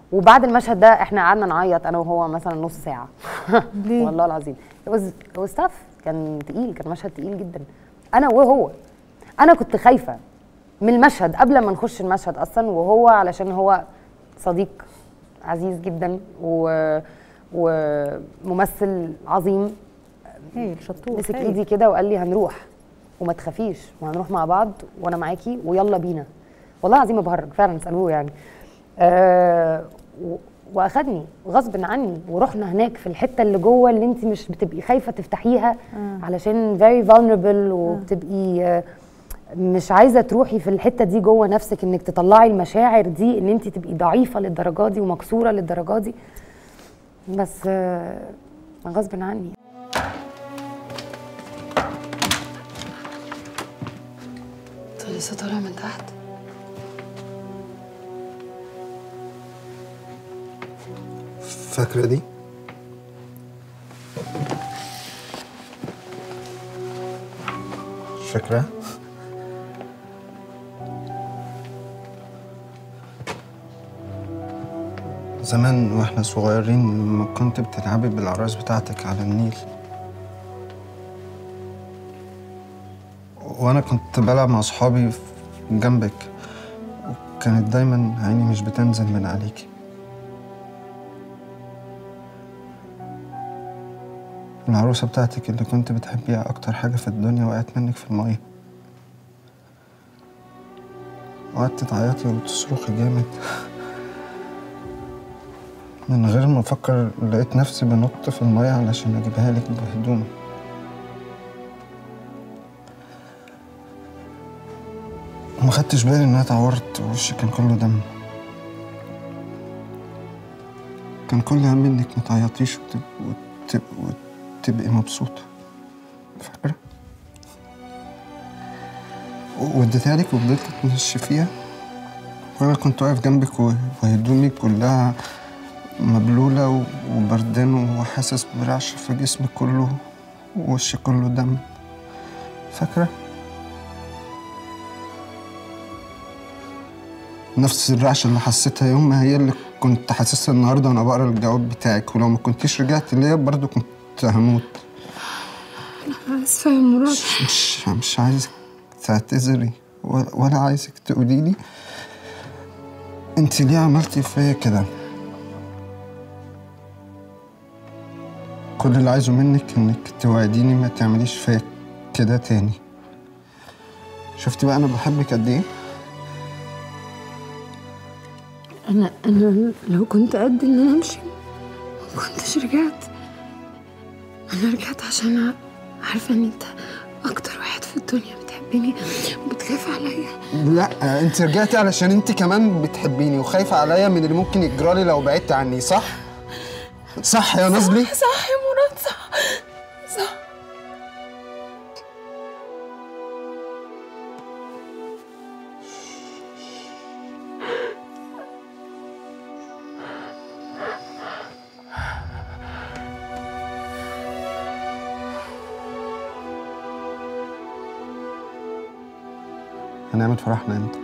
وبعد المشهد ده احنا قعدنا نعيط انا وهو مثلا نص ساعه ليه؟ والله العظيم it was it was tough كان تقيل كان مشهد تقيل جدا انا وهو انا كنت خايفه من المشهد قبل ما نخش المشهد اصلا وهو علشان هو صديق عزيز جدا و وممثل عظيم هايل شطور مسك هايل. ايدي كده وقال لي هنروح وما تخافيش وهنروح مع بعض وانا معاكي ويلا بينا والله العظيم ما بهرج فعلا اسالوه يعني آه و- واخدني غصب عني ورحنا هناك في الحته اللي جوه اللي انت مش بتبقي خايفه تفتحيها آه. علشان very vulnerable وبتبقي آه مش عايزه تروحي في الحته دي جوه نفسك انك تطلعي المشاعر دي ان انت تبقي ضعيفه للدرجه دي ومكسوره للدرجه دي بس آه غصب عني انت لسه طالع من تحت فاكرة دي؟ مش فاكرة؟ زمان واحنا صغيرين لما كنت بتلعبي بالعرايس بتاعتك على النيل وانا كنت بلعب مع اصحابي في- جنبك وكانت دايما عيني مش بتنزل من عليكي العروسة بتاعتك اللي كنت بتحبيها أكتر حاجة في الدنيا وقعت منك في المية وقعدت تعيطي وتصرخي جامد من غير ما أفكر لقيت نفسي بنط في المية علشان أجيبها لك بهدوم وما خدتش بالي إن أنا اتعورت ووشي كان كله دم كان كل همي إنك ما تعيطيش وتب... وتب... وتبقي مبسوطة فاكرة؟ واديتها لك وفضلت تمشي فيها وانا كنت واقف جنبك و- وهدومي كلها مبلولة و- وبردان وحاسس برعش في جسمي كله ووشي كله دم فاكرة؟ نفس الرعشة اللي حسيتها يوم ما هي اللي كنت حاسسها النهاردة وأنا بقرا الجواب بتاعك ولو ما كنتيش رجعت ليا برضه كنت هموت اسفه يا مراد مش مش عايزك تعتذري ولا ولا عايزك تقولي لي انت ليه عملتي فيا كده كل اللي عايزه منك انك توعديني ما تعمليش فيا كده تاني شفتي بقى انا بحبك قد ايه انا انا لو كنت قد ان انا امشي ما كنتش رجعت انا رجعت عشان عارفه ان انت اكتر واحد في الدنيا بتحبني وبتخاف عليا لا انت رجعتي علشان انت كمان بتحبيني وخايفه عليا من اللي ممكن يجرالي لو بعدت عني صح صح يا نظلي صح يا مراد صح صح هنعمل فرحنا امتى